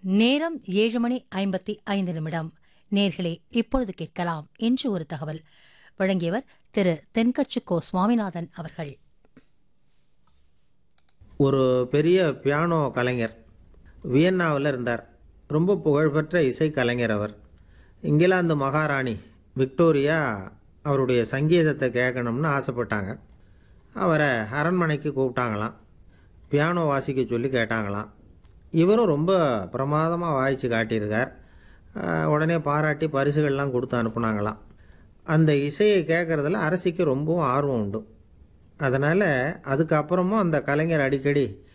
நேரம் ஏழு மணி ஐம்பத்தி ஐந்து நிமிடம் நேர்களே இப்பொழுது கேட்கலாம் என்று ஒரு தகவல் வழங்கியவர் திரு தென்கட்சி கோ சுவாமிநாதன் அவர்கள் ஒரு பெரிய பியானோ கலைஞர் வியன்னாவில் இருந்தார் ரொம்ப புகழ்பெற்ற இசை கலைஞர் அவர் இங்கிலாந்து மகாராணி விக்டோரியா அவருடைய சங்கீதத்தை கேட்கணும்னு ஆசைப்பட்டாங்க அவரை அரண்மனைக்கு கூப்பிட்டாங்களாம் பியானோ வாசிக்க சொல்லி கேட்டாங்களாம் இவரும் ரொம்ப பிரமாதமாக வாய்ச்சி காட்டியிருக்கார் ஆஹ் உடனே பாராட்டி பரிசுகள்லாம் கொடுத்து அனுப்புனாங்களாம் அந்த இசையை கேட்குறதுல அரசிக்கு ரொம்பவும் ஆர்வம் உண்டு அதனால் அதுக்கப்புறமும் அந்த கலைஞர் அடிக்கடி